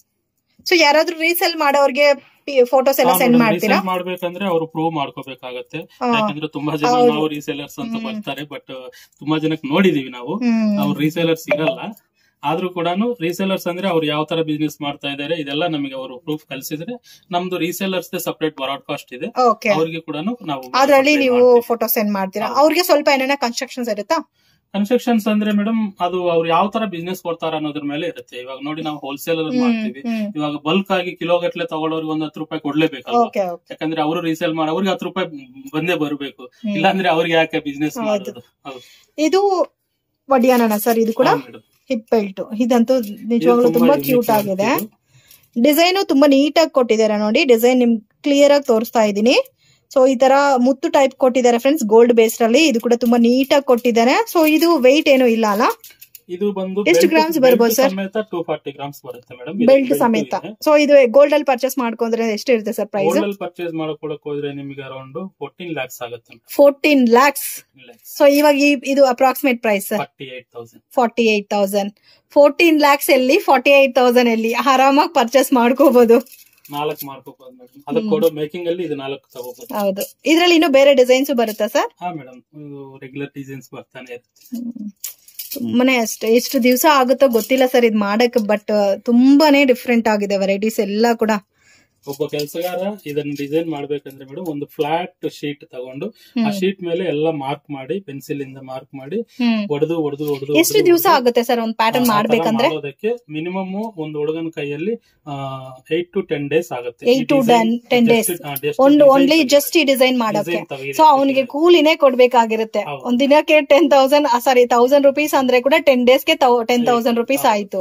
ಸೊ ಯಾರಾದ್ರೂ ರೀಸೆಲ್ ಮಾಡೋರ್ಗೆ ಫೋಟೋಸ್ ಎಲ್ಲ ಹಾ, ಸೆಂಡ್ madam, ಮಾಡ್ತೀರಾ resell ಮಾಡ್ಬೇಕಂದ್ರೆ ಅವರು ಪ್ರೂವ್ ಮಾಡ್ಕೋಬೇಕಾಗತ್ತೆ ಹಾ. ಯಾಕಂದ್ರೆ ತುಂಬಾ ಜನ ಹೌದು. ನಾವು ರೀಸೇಲರ್ಸ್ ಅಂತ ಹ್ಮ್. ಬರ್ತಾರೆ ಬಟ್ ತುಂಬಾ ಜನಕ್ಕೆ ನೋಡಿದೀವಿ ನಾವು ಹ್ಮ್ ಅವ್ರು ರೀಸೇಲರ್ಸ್ ಇರಲ್ಲ ಆದ್ರೂ ಕೂಡ ರೀಸೇಲರ್ಸ್ ಅಂದ್ರೆ ಅವ್ರು ಯಾವ ತರ ಬಿಸ್ನೆಸ್ ಮಾಡ್ತಾ ಇದಾರೆ ಇದೆಲ್ಲ ನಮಗೆ ಅವರು ಪ್ರೂಫ್ ಕಲ್ಸಿದ್ರೆ ನಮ್ದು ರೀಸೇಲರ್ಸ್ ಸಪರೇಟ್ ಬರಾಡ್ ಕಾಸ್ಟ್ ಇದೆ ಓಕೆ ಅವ್ರಿಗೆ ಕೂಡ ನಾವು ಅದ್ರಲ್ಲಿ ನೀವು ಫೋಟೋ ಸೆಂಡ್ ಮಾಡ್ತೀರಾ ಅವ್ರಿಗೆ ಸ್ವಲ್ಪ ಏನೇನ ಕನ್ಸ್ಟ್ರಕ್ಷನ್ಸ್ ಇರುತ್ತಾ ಕನ್ಸ್ಟ್ರಕ್ಷನ್ಸ್ ಅಂದ್ರೆ ಮೇಡಮ್ ಅದು ಅವ್ರು ಯಾವ ತರ ಬಿಸ್ನೆಸ್ ಕೊಡ್ತಾರ ಅನ್ನೋದ್ರ ಮೇಲೆ ಇರುತ್ತೆ ಇವಾಗ ನೋಡಿ ನಾವು ಹೋಲ್ಸೇಲ್ ಮಾಡ್ತೀವಿ ಇವಾಗ ಬಲ್ಕ್ ಆಗಿ ಕಿಲೋ ಗಟ್ಲೆ ತಗೊಳ್ಳೋರಿಗೆ ಒಂದ್ ಹತ್ತು ರೂಪಾಯಿ ಕೊಡ್ಲೇಬೇಕಲ್ವಾ ಓಕೆ ಓಕೆ ಯಾಕಂದ್ರೆ ಅವರು ರೀಸೇಲ್ ಮಾಡಿ ಅವ್ರಿಗೆ ಹತ್ತು ರೂಪಾಯಿ ಬಂದೇ ಬರಬೇಕು ಇಲ್ಲಾಂದ್ರೆ ಅವ್ರಿಗೆ ಯಾಕೆ ಬಿಸ್ನೆಸ್ ಹೌದು. ಮಾಡೋದು ಹೌದು ಇದು ಒಡಿಯಾನ ಸರ್ ಇದು ಕೂಡ ಹೌದು madam. ಹಿಪ್ ಬೆಲ್ಟ್ ಇದಂತೂ ಇದು ನಿಜವಾಗ್ಲೂ ತುಂಬಾ unique ಕ್ಯೂಟ್ work ಆಗಿದೆ ಇದು. ಡಿಸೈನು ತುಂಬಾ ನೀಟಾಗಿ ಕೊಟ್ಟಿದ್ದಾರೆ ನೋಡಿ ಡಿಸೈನ್ ನಿಮ್ ಕ್ಲಿಯರ್ ಆಗಿ ತೋರಿಸ್ತಾ ಇದೀನಿ ಸೊ ಈ ತರ ಮುತ್ತು ಟೈಪ್ ಕೊಟ್ಟಿದ್ದಾರೆ ಫ್ರೆಂಡ್ಸ್ ಗೋಲ್ಡ್ ಬೇಸ್ಡ್ ಅಲ್ಲಿ ಇದು ಕೂಡ ತುಂಬಾ ನೀಟಾಗಿ ಕೊಟ್ಟಿದ್ದಾರೆ ಸೊ ಇದು ವೆಯ್ಟ್ ಏನು ಇಲ್ಲ ಅಲ್ಲ ಇದು ಬಂದು ಎಷ್ಟು belt- grams belt ಬರ್ಬೋದು sir? ಸಮೇತ ಟೂ ಫಾರ್ಟಿ ಗ್ರಾಮ್ಸ್ ಬರುತ್ತೆ ಮೇಡಮ್ ಬೆಲ್ಟ್ ಸಮೇತ ಸೊ ಇದು ಗೋಲ್ಡ್ ಅಲ್ಲಿ ಪರ್ಚೇಸ್ ಮಾಡ್ಕೊಂಡ್ರೆ ಎಷ್ಟು ಇರುತ್ತೆ ಸರ್ ಪ್ರೈಸ್ ಗೋಲ್ಡ್ ಅಲ್ಲಿ ಪರ್ಚೇಸ್ ಮಾಡ್ಕೊಳಕ್ ಹೋದ್ರೆ ನಿಮಗೆ ಅರೌಂಡ್ ಫೋರ್ಟೀನ್ ಲ್ಯಾಕ್ಸ್ ಆಗುತ್ತೆ ಫೋರ್ಟೀನ್ ಲ್ಯಾಕ್ಸ್ ಸೊ ಇವಾಗ ಈ- ಇದು approximate price sir forty eight thousand forty eight thousand fourteen lakhs ಎಲ್ಲಿ ಫಾರ್ಟಿ ಏಟ್ ತೌಸಂಡ್ ಎಲ್ಲಿ ಆರಾಮಾಗಿ ಪರ್ಚೇಸ್ ಮಾಡ್ಕೋಬಹುದು ನಾಲ್ಕು ಮಾಡ್ಕೋಬಹುದು ಮೇಡಮ್ ಅದಕ್ಕೆ ಕೊಡೋ ಮೇಕಿಂಗ್ ಅಲ್ಲಿ ಇದು ನಾಲ್ಕು ತಗೋಬಹುದು ಹೌದು ಇದ್ರಲ್ಲಿ ಇನ್ನೂ ಬೇರೆ ಡಿಸೈನ್ಸ್ ಬರುತ್ತಾ ಸರ್ ಹಾ ಮೇಡಮ್ ರೆಗ್ಯುಲರ್ ಡಿಸೈನ್ಸ್ ಬರ್ತಾನೆ ಇರುತ್ತೆ ತುಂಬಾನೇ ಅಷ್ಟೇ ಎಷ್ಟು ದಿವಸ ಆಗುತ್ತೋ ಗೊತ್ತಿಲ್ಲ ಸರ್ ಇದು ಮಾಡಕ್ ಬಟ್ ತುಂಬಾನೇ ಡಿಫ್ರೆಂಟ್ ಆಗಿದೆ ವೆರೈಟೀಸ್ ಎಲ್ಲ ಕೂಡ ಒಬ್ಬ ಕೆಲಸಗಾರ ಇದನ್ನ ಡಿಸೈನ್ ಮಾಡ್ಬೇಕಂದ್ರೆ ಮೇಡಮ್ ಒಂದು ಫ್ಲಾಟ್ ಶೀಟ್ ತಗೊಂಡು ಆ ಹ್ಮ್. ಶೀಟ್ ಮೇಲೆ ಎಲ್ಲ ಮಾರ್ಕ್ ಮಾಡಿ ಪೆನ್ಸಿಲ್ ಇಂದ ಮಾರ್ಕ್ ಮಾಡಿ ಹ್ಮ್ ಹೊಡೆದು ಹೊಡೆದು ಹೊಡೆದು ಎಷ್ಟು ದಿವಸ ಆಗುತ್ತೆ ಸರ್ ಒಂದ್ ಪ್ಯಾಟರ್ನ್ ಮಾಡ್ಬೇಕಂದ್ರೆ ಮಾಡೋದಕ್ಕೆ ಮಿನಿಮಮ್ ಒಂದು ಹುಡುಗನ ಕೈಯಲ್ಲಿ ಏಟ್ ಟು ಟೆನ್ ಡೇಸ್ ಆಗುತ್ತೆ Eight to 10 10 days. ಒಂದು ಓನ್ಲಿ ಜಸ್ಟ್ ಈ ಡಿಸೈನ್ ಮಾಡಕ್ಕೆ ಸೊ ಅವನಿಗೆ ಕೂಲಿನೇ ಕೊಡ್ಬೇಕಾಗಿರುತ್ತೆ ಹೌದು. ಒಂದ್ ದಿನಕ್ಕೆ ten thousand sorry thousand rupees ಅಂದ್ರೆ ಕೂಡ ಟೆನ್ ಡೇಸ್ಗೆ ಟೆನ್ ತೌಸಂಡ್ ರುಪೀಸ್ ಆಯ್ತು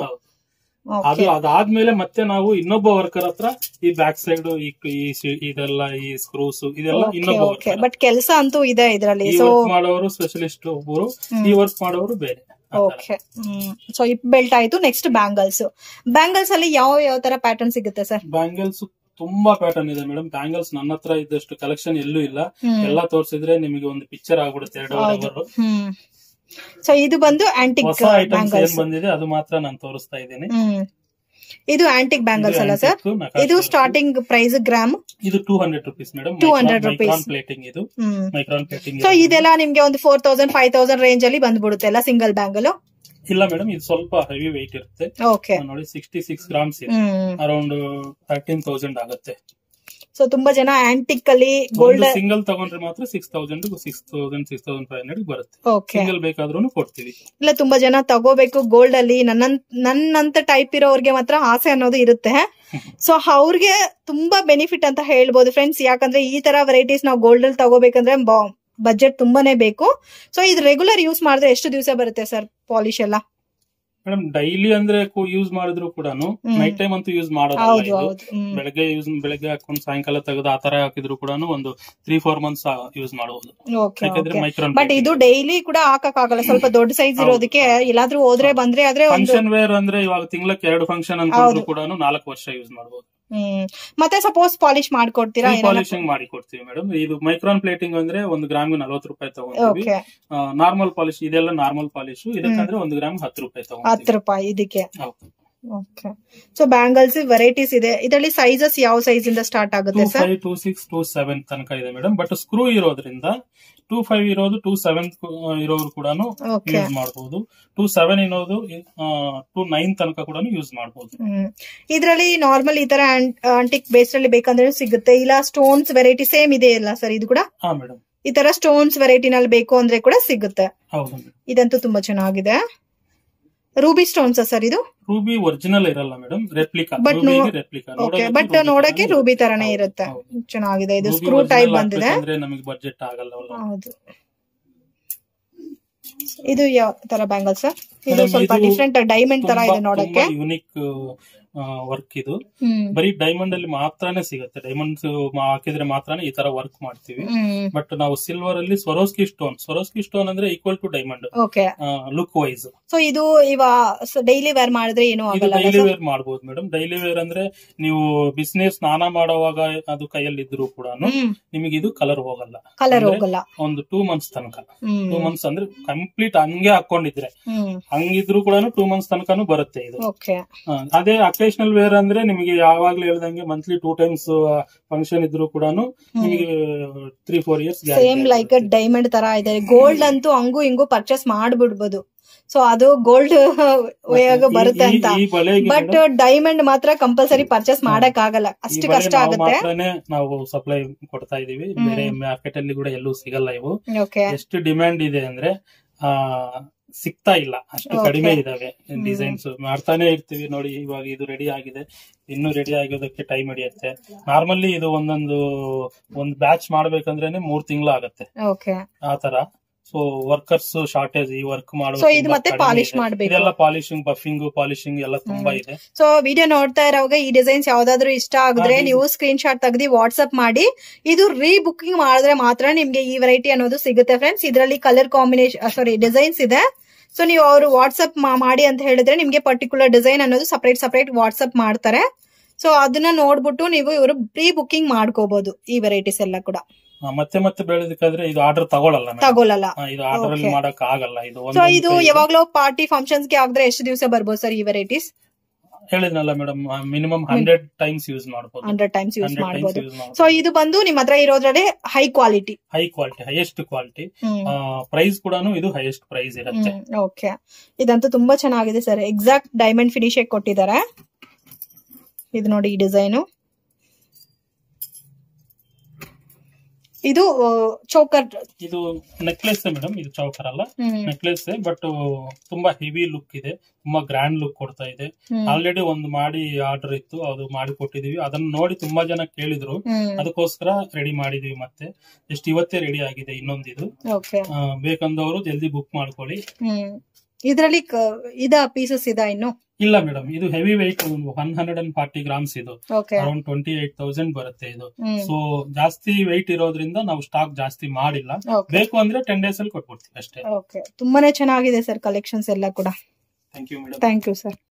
ಅದು ಅದಾದ್ಮೇಲೆ ಮತ್ತೆ ನಾವು ಇನ್ನೊಬ್ಬ ವರ್ಕರ್ ಹತ್ರ ಈ ಬ್ಯಾಕ್ ಸೈಡ್ ಈ ಈ ಸಿ- ಇದೆಲ್ಲ ಈ ಸ್ಕ್ರೂಸ್ ಇದೆಲ್ಲ ಇನ್ನೊಬ್ಬ ಓಕೆ worker. ಬಟ್ ಕೆಲಸ ಅಂತೂ ಇದೆ ಇದ್ರಲ್ಲಿ ಈ ಸೊ ವರ್ಕ್ ಮಾಡೋರು ಸ್ಪೆಷಲಿಸ್ಟ್ ಒಬ್ಬರು ಈ ವರ್ಕ್ ಮಾಡೋರು ಬೇರೆ ಆ ತರ. ಓಕೆ ಸೊ ಇಪ್ ಬೆಲ್ಟ್ ಆಯ್ತು ನೆಕ್ಸ್ಟ್ ಬ್ಯಾಂಗಲ್ಸ್ ಬ್ಯಾಂಗಲ್ಸ್ ಅಲ್ಲಿ ಯಾವ ಯಾವ ತರ ಪ್ಯಾಟರ್ನ್ ಸಿಗುತ್ತೆ ಸರ್ ಬ್ಯಾಂಗಲ್ಸ್ ತುಂಬಾ ಪ್ಯಾಟರ್ನ್ ಇದೆ ಮೇಡಮ್ ಬ್ಯಾಂಗಲ್ಸ್ ನನ್ನ ಹತ್ರ ಇದ್ದಷ್ಟು ಕಲೆಕ್ಷನ್ ಎಲ್ಲೂ ಇಲ್ಲ ಎಲ್ಲ ತೋರಿಸಿದ್ರೆ ನಿಮಗೆ ಒಂದು ಪಿಕ್ಚರ್ ಆಗ್ಬಿಡುತ್ತೆ ಎರಡು ಹೌದು ಅವರು ಹ್ಮ್ ಸೊ ಇದು ಬಂದು ಆಂಟಿಕ್ ಹೊಸ ಐಟಮ್ಸ್ ಏನ್ ಬ್ಯಾಂಗಲ್ಸ್ ಬಂದಿದೆ ಅದು ಮಾತ್ರ ನಾನು ತೋರಿಸ್ತಾ ಇದ್ದೀನಿ ಹ್ಮ್ ಇದು ಆಂಟಿಕ್ ಬ್ಯಾಂಗಲ್ಸ್ ಅಲ್ಲ ಸರ್ antique, ನಕಾಶೆ ಇದು work. ಸ್ಟಾರ್ಟಿಂಗ್ ಪ್ರೈಸ್ ಗ್ರಾಮ್ ಇದು two hundred rupees madam 200 rupees. Micron plating ಇದು ಹ್ಮ್ ಮೈಕ್ರಾನ್ ಪ್ಲೇಟಿಂಗ್ ಸೊ ಇದೆಲ್ಲ ನಿಮ್ಗೆ ಒಂದು four thousand five thousand range ಅಲ್ಲಿ ಬಂದ್ಬಿಡುತ್ತೆ ಅಲ್ಲ ಸಿಂಗಲ್ ಬ್ಯಾಂಗಲ್ ಇಲ್ಲ ಮೇಡಮ್ ಇದು ಸ್ವಲ್ಪ ಹೆವಿ ವೆಯ್ಟ್ ಇರುತ್ತೆ ಓಕೆ ನೋಡಿ ಸಿಕ್ಸ್ಟಿ ಸಿಕ್ಸ್ ಗ್ರಾಮ್ಸ್ ಇದೆ ಹ್ಮ್ ಅರೌಂಡ್ ಥರ್ಟೀನ್ ತೌಸಂಡ್ ಆಗುತ್ತೆ ಸೊ ತುಂಬಾ ಜನ ಆಂಟಿಕ್ ಅಲ್ಲಿ ಗೋಲ್ಡ್ ಸಿಂಗಲ್ ತಗೊಂಡ್ರೆ ಮಾತ್ರ six thousand six thousand six thousand five hundred ಬರುತ್ತೆ ಓಕೆ ಸಿಂಗಲ್ ಬೇಕಾದ್ರೂ ಕೊಡ್ತೀವಿ ಇಲ್ಲ ತುಂಬಾ ಜನ ತಗೋಬೇಕು ಗೋಲ್ಡ್ ಅಲ್ಲಿ ನನ್ನ ನನ್ನಂತ ಟೈಪ್ ಇರೋರ್ಗೆ ಮಾತ್ರ ಆಸೆ ಅನ್ನೋದು ಇರುತ್ತೆ ಸೊ ಅವ್ರಿಗೆ ತುಂಬಾ ಬೆನಿಫಿಟ್ ಅಂತ ಹೇಳ್ಬೋದು ಫ್ರೆಂಡ್ಸ್ ಯಾಕಂದ್ರೆ ಈ ತರ ವೆರೈಟೀಸ್ ನಾವು ಗೋಲ್ಡ್ ಅಲ್ಲಿ ತಗೋಬೇಕಂದ್ರೆ ಬಜೆಟ್ ತುಂಬಾನೇ ಬೇಕು ಸೊ ಇದು ರೆಗ್ಯುಲರ್ ಯೂಸ್ ಮಾಡಿದ್ರೆ ಎಷ್ಟು ದಿವಸ ಬರುತ್ತೆ ಸರ್ ಪಾಲಿಶ್ ಎಲ್ಲ ಮೇಡಮ್ ಡೈಲಿ ಅಂದ್ರೆ ಯೂಸ್ ಮಾಡಿದ್ರು ಕೂಡ ನೈಟ್ ಟೈಮ್ ಅಂತೂ ಯೂಸ್ ಮಾಡೋದಲ್ಲ ಹೌದು ಇದು ಹೌದು ಹ್ಮ್. ಬೆಳಗ್ಗೆ ಯೂಸ್ ಬೆಳಗ್ಗೆ ಹಾಕೊಂಡು ಸಾಯಂಕಾಲ ತೆಗೆದು ಆ ತರ ಹಾಕಿದ್ರು ಕೂಡ ಒಂದು ತ್ರೀ ಫೋರ್ ಮಂತ್ಸ್ ಯೂಸ್ ಮಾಡಬಹುದು ಓಕೆ ಯಾಕಂದ್ರೆ ಓಕೆ ಮೈಕ್ರಾನ್ ಬಟ್ ಇದು ಡೈಲಿ ಕೂಡ ಹಾಕಕ್ ಆಗಲ್ಲ ಸ್ವಲ್ಪ ದೊಡ್ಡ ಸೈಜ್ ಹೌದು. ಇರೋದಕ್ಕೆ ಎಲ್ಲಾದ್ರೂ ಹೋದ್ರೆ ಬಂದ್ರೆ ಆದ್ರೆ ಒಂದು ಫಂಕ್ಷನ್ ವೇರ್ ಅಂದ್ರೆ ಇವಾಗ ತಿಂಗ್ಳಕ್ಕೆ ಎರಡು ಫಂಕ್ಷನ್ ಅನ್ಕೊಂಡ್ರು ಕೂಡ ನಾಲ್ಕು ವರ್ಷ ಯೂಸ್ ಮಾಡಬಹುದು ಹ್ಮ್ ಮತ್ತೆ ಸಪೋಸ್ ಪಾಲಿಶ್ ಮಾಡ್ಕೊಡ್ತೀರಾ ಪಾಲಿಶಿಂಗ್ ಮಾಡಿ ಕೊಡ್ತೀವಿ ಮೇಡಮ್ ಇದು ಮೈಕ್ರಾನ್ ಪ್ಲೇಟಿಂಗ್ ಅಂದ್ರೆ ಒಂದು ಗ್ರಾಮ್ ನಲ್ವತ್ತು ರೂಪಾಯಿ ತಗೊಂತೀವಿ ಓಕೆ ನಾರ್ಮಲ್ ಪಾಲಿಶ್ ಇದೆಲ್ಲ ನಾರ್ಮಲ್ ಪಾಲಿಶ್ ಇದಕ್ಕಂದ್ರೆ ಒಂದು ಗ್ರಾಮ್ ಹತ್ತು ರೂಪಾಯಿ ಹತ್ತು ತಗೊಂತೀವಿ ರೂಪಾಯಿ ಇದಕ್ಕೆ ಹೌದು ಓಕೆ ಸೊ ಬ್ಯಾಂಗಲ್ಸ್ ವೆರೈಟೀಸ್ ಇದೆ ಇದರಲ್ಲಿ ಸೈಜಸ್ ಯಾವ ಸೈಜ್ ಇಂದ ಸ್ಟಾರ್ಟ್ ಟೂ ಆಗುತ್ತೆ sir five two six two seven ತನಕ ಇದೆ ಮೇಡಮ್ ಬಟ್ ಸ್ಕ್ರೂ ಇರೋದ್ರಿಂದ ಟೂ ಫೈವ್ ಇರೋದು ಟೂ ಸೆವೆನ್ ಇರೋರು ಕೂಡ ಓಕೆ ಯೂಸ್ ಮಾಡಬಹುದು ಟೂ ಸೆವೆನ್ ಇರೋದು ಟೂ ನೈನ್ ತನಕ ಕೂಡ ಯೂಸ್ ಮಾಡಬಹುದು ಹ್ಮ್ ಇದರಲ್ಲಿ ನಾರ್ಮಲ್ ಈ ತರ ಆಂಟಿಕ್ ಬೇಸ್ ಅಲ್ಲಿ ಬೇಕಂದ್ರೆ ಸಿಗುತ್ತೆ ಇಲ್ಲ ಸ್ಟೋನ್ಸ್ ವೆರೈಟಿ ಸೇಮ್ ಇದೆ ಅಲ್ಲ ಸರ್ ಇದು ಕೂಡ ಹಾ ಮೇಡಮ್ ಈ ತರ ಸ್ಟೋನ್ಸ್ ವೆರೈಟಿನಲ್ಲಿ ಬೇಕು ಅಂದ್ರೆ ಕೂಡ ಸಿಗುತ್ತೆ ಹೌದು ಮೇಡಮ್ ಇದಂತೂ ತುಂಬಾ ಚೆನ್ನಾಗಿದೆ ರೂಬಿ ಸ್ಟೋನ್ಸ್ ಸರ್ ಇದು ರೂಬಿ ಒರಿಜಿನಲ್ ಇರಲ್ಲ madam replica But no- replica okay but ನೋಡಕ್ಕೆ ರೂಬಿ ತರನೇ ಇರುತ್ತೆ ಚೆನ್ನಾಗಿದೆ ಇದು ಸ್ಕ್ರೂ ಟೈಪ್ ಬಂದಿದೆ ಅಂದ್ರೆ ನಮಗೆ ಬಡ್ಜೆಟ್ ಆಗಲ್ಲ ಹೌದು ಇದು ಯಾವ ತರ ಬ್ಯಾಂಗಲ್ ಸರ್ ಇದು Madam, ಸ್ವಲ್ಪ ಇದು ಡಿಫ್ರೆಂಟ್ ಡೈಮಂಡ್ ತರ ಇದೆ ನೋಡಕ್ಕೆ ಯುನಿಕ್ ವರ್ಕ್ ಇದು ಹ್ಮ್ ಬರೀ ಡೈಮಂಡ್ ಅಲ್ಲಿ ಮಾತ್ರನೇ ಸಿಗುತ್ತೆ ಡೈಮಂಡ್ಸ್ ಹಾಕಿದ್ರೆ ಮಾತ್ರನೇ ಈ ತರ ವರ್ಕ್ ಮಾಡ್ತೀವಿ ಹ್ಮ್ ಬಟ್ ನಾವು ಸಿಲ್ವರ್ ಅಲ್ಲಿ ಸ್ವರೋಸ್ಕಿ ಸ್ಟೋನ್ ಸ್ವರೋಸ್ಕಿ ಸ್ಟೋನ್ ಅಂದ್ರೆ equal to diamond okay look wise so ಇದು ಇವ ಡೈಲಿ ವೇರ್ ಮಾಡಿದ್ರೆ ಏನು ಇದು ಆಗಲ್ಲ ಡೈಲಿ ವೇರ್ ಮಾಡಬಹುದು ಮೇಡಮ್ ಡೈಲಿ ವೇರ್ ಅಂದ್ರೆ ನೀವು ಬಿಸ್ನೆಸ್ ಸ್ನಾನ ಮಾಡುವಾಗ ಅದು ಕೈಯಲ್ಲಿ ಇದ್ರು ಕೂಡ ಹ್ಮ್ ನಿಮಗೆ ಇದು ಕಲರ್ ಹೋಗಲ್ಲ ಕಲರ್ ಅಂದ್ರೆ ಹೋಗಲ್ಲ ಒಂದು ಟೂ ಮಂತ್ಸ್ ತನಕ ಹ್ಮ್ ಟೂ ಮಂತ್ಸ್ ಅಂದ್ರೆ ಕಂಪ್ಲೀಟ್ ಹಂಗೆ ಹಾಕೊಂಡಿದ್ರೆ ಹ್ಮ್ ಹಂಗಿದ್ರು ಕೂಡ ಟೂ ಮಂತ್ಸ್ ತನಕನೂ ಬರುತ್ತೆ ಇದು ಓಕೆ ಆ, ಅದೇ ಅಕೇಶನಲ್ ವೇರ್ ಅಂದ್ರೆ ನಿಮಗೆ ಯಾವಾಗ್ಲೂ ಹೇಳ್ದಂಗೆ ಮಂತ್ಲಿ ಟೂ ಟೈಮ್ಸ್ ಫಂಕ್ಷನ್ ಇದ್ರು ಕೂಡ ನಿಮಗೆ three four years same like diamond ತರ ಇದೆ ಗೋಲ್ಡ್ ಅಂತೂ ಹಂಗೂ ಹಿಂಗೂ ಪರ್ಚೇಸ್ ಮಾಡ್ಬಿಡ್ಬೋದು ಸೊ ಅದು ಗೋಲ್ಡ್ ಬರುತ್ತೆ ಅಂತ ಈ ಬಳೆಗೆ ಬಟ್ madam, ಡೈಮಂಡ್ ಮಾತ್ರ ಕಂಪಲ್ಸರಿ ಪರ್ಚೇಸ್ ಮಾಡಕ್ ಆಗಲ್ಲ ಈ ಅಷ್ಟು ಬಳೆ ಕಷ್ಟ ನಾವು ಆಗುತ್ತೆ ಮಾತ್ರನೇ ನಾವು ಸಪ್ಲೈ ಕೊಡ್ತಾ ಇದೀವಿ ಹ್ಮ್. ಬೇರೆ ಮಾರ್ಕೆಟ್ ಅಲ್ಲಿ ಕೂಡ ಎಲ್ಲೂ ಸಿಗಲ್ಲ ಇವು ಓಕೆ ಎಷ್ಟು ಡಿಮ್ಯಾಂಡ್ ಇದೆ ಅಂದ್ರೆ ಆ ಸಿಗ್ತಾ ಇಲ್ಲ ಅಷ್ಟು Okay. ಕಡಿಮೆ ಇದಾವೆ ಹ್ಮ್. ಡಿಸೈನ್ಸ್ ಮಾಡ್ತಾನೆ ಇರ್ತೀವಿ ನೋಡಿ ಇವಾಗ ಇದು ರೆಡಿ ಆಗಿದೆ ಇನ್ನು ರೆಡಿ ಆಗೋದಕ್ಕೆ ಟೈಮ್ ಹಿಡಿಯುತ್ತೆ ನಾರ್ಮಲಿ ಇದು ಒಂದೊಂದು ಒಂದ್ ಬ್ಯಾಚ್ ಮಾಡ್ಬೇಕಂದ್ರೇನೆ ಮೂರ್ ತಿಂಗಳು ಆಗತ್ತೆ ಓಕೆ ಆ ತರ ಸೊ ವರ್ಕರ್ಸ್ ಶಾರ್ಟೇಜ್ ಈ ವರ್ಕ್ ಮಾಡೋ So ಇದು ಮತ್ತೆ polish ಮಾಡ್ಬೇಕು. ಇದೆಲ್ಲ ಪಾಲಿಶಿಂಗ್ ಬಫಿಂಗ್ ಪಾಲಿಶಿಂಗ್ ಎಲ್ಲ ತುಂಬಾ ಹ್ಮ್. ಇದೆ ಸೊ ವಿಡಿಯೋ ನೋಡ್ತಾ ಇರೋವಾಗ ಈ ಡಿಸೈನ್ಸ್ ಯಾವ್ದಾದ್ರು ಇಷ್ಟ ಆಗಿದ್ರೆ ಹಾ, ನೀವು ಸ್ಕ್ರೀನ್ ಶಾಟ್ ತೆಗೆದು ವಾಟ್ಸ್ಆಪ್ ಮಾಡಿ ಇದು ರೀ ಬುಕಿಂಗ್ ಮಾಡಿದ್ರೆ ಮಾತ್ರ ನಿಮ್ಗೆ ಈ ವೆರೈಟಿ ಅನ್ನೋದು ಸಿಗುತ್ತೆ ಫ್ರೆಂಡ್ಸ್ ಇದರಲ್ಲಿ ಕಲರ್ ಕಾಂಬಿನೇಷನ್ ಸಾರಿ ಡಿಸೈನ್ಸ್ ಇದೆ ಸೊ ನೀವು ಅವರು ವಾಟ್ಸ್ಆಪ್ ಮಾಡಿ ಅಂತ ಹೇಳಿದ್ರೆ ನಿಮ್ಗೆ ಪರ್ಟಿಕ್ಯುಲರ್ ಡಿಸೈನ್ ಅನ್ನೋದು ಸಪರೇಟ್ ಸಪರೇಟ್ ವಾಟ್ಸ್ಆಪ್ ಮಾಡ್ತಾರೆ ಸೊ ಅದನ್ನ ನೋಡ್ಬಿಟ್ಟು ನೀವು ಇವರು ಪ್ರೀ ಬುಕಿಂಗ್ ಮಾಡ್ಕೋಬಹುದು ಈ ವೆರೈಟೀಸ್ ಎಲ್ಲ ಕೂಡ ಆ, ಮತ್ತೆ ಮತ್ತೆ ಬೆಳೆದಕ್ಕಾದ್ರೆ ಇದು ಆರ್ಡರ್ ತಗೊಳಲ್ಲ madam. ತಗೊಳ್ಳಲ್ಲ ಆ, ಇದು ಆರ್ಡರ್ ಅಲ್ಲಿ Okay. ಮಾಡಕ್ ಆಗಲ್ಲ ಇದು ಸೊ ಒಂದೊಂದು ಇದು size. ಯಾವಾಗ್ಲೋ ಪಾರ್ಟಿ ಫಂಕ್ಷನ್ಸ್ ಗೆ ಆಗಿದ್ರೆ ಎಷ್ಟು ದಿವಸ ಬರ್ಬೋದು ಸರ್ ಈ ವೆರೈಟೀಸ್ ಹೇಳಿದ್ನಲ್ಲ madam minimum hundred times use ಮಾಡಬಹುದು hundred times use hundred times ಮಾಡಬಹುದು ಯೂಸ್ ಮಾಡಬಹುದು ಸೊ ಇದು ಬಂದು ನಿಮ್ ಹತ್ರ ಇರೋದ್ರಲ್ಲಿ high quality high quality highest quality price ಕೂಡ ಇದು ಹೈಯೆಸ್ಟ್ ಪ್ರೈಸ್ ಇರುತ್ತೆ ಓಕೆ ಇದಂತೂ ತುಂಬಾ ಚೆನ್ನಾಗಿದೆ ಸರ್ ಎಕ್ಸಾಕ್ಟ್ ಡೈಮಂಡ್ ಫಿನಿಶ್ ಕೊಟ್ಟಿದ್ದಾರೆ ಇದು ನೋಡಿ ಈ ಡಿಸೈನು ಇದು ಚೋಕರ್ ಇದು ನೆಕ್ಲೆಸ್ ಮೇಡಮ್ ಇದು ಚೌಕರ್ ಅಲ್ಲ ನೆಕ್ಲೆಸ್ ಬಟ್ ತುಂಬಾ ಹೆವಿ ಲುಕ್ ಇದೆ ತುಂಬಾ ಗ್ರ್ಯಾಂಡ್ ಲುಕ್ ಕೊಡ್ತಾ ಇದೆ ಆಲ್ರೆಡಿ ಒಂದು ಮಾಡಿ ಆರ್ಡರ್ ಇತ್ತು ಅದು ಮಾಡಿ ಕೊಟ್ಟಿದೀವಿ ಅದನ್ನ ನೋಡಿ ತುಂಬಾ ಜನ ಕೇಳಿದ್ರು ಅದಕ್ಕೋಸ್ಕರ ರೆಡಿ ಮಾಡಿದೀವಿ ಮತ್ತೆ ಎಷ್ಟು ಇವತ್ತೇ ರೆಡಿ ಆಗಿದೆ ಇನ್ನೊಂದಿದು ಓಕೆ ಆ, ಬೇಕಂದವರು ಜಲ್ದಿ ಬುಕ್ ಮಾಡ್ಕೊಳ್ಳಿ ಹ್ಮ್ ಇದರಲ್ಲಿ ಇದ ಪೀಸಸ್ ಇದ ಇನ್ನು ಇಲ್ಲ ಮೇಡಮ್ ಇದು heavy weight one hundred and forty grams ಇದು okay around twenty eight thousand ಬರುತ್ತೆ ಇದು ಹ್ಮ್ ಸೊ ಜಾಸ್ತಿ ವೆಯ್ಟ್ ಇರೋದ್ರಿಂದ ನಾವು ಸ್ಟಾಕ್ ಜಾಸ್ತಿ ಮಾಡಿಲ್ಲ ಓಕೆ ಬೇಕು ಅಂದ್ರೆ ಟೆನ್ ಡೇಸ್ ಅಲ್ಲಿ ಕೊಟ್ಬಿಡ್ತೀವಿ ಅಷ್ಟೇ ಓಕೆ ತುಂಬಾನೇ ಚೆನ್ನಾಗಿದೆ ಸರ್ ಕಲೆಕ್ಷನ್ಸ್ ಎಲ್ಲ ಕೂಡ thank you madam thank you sir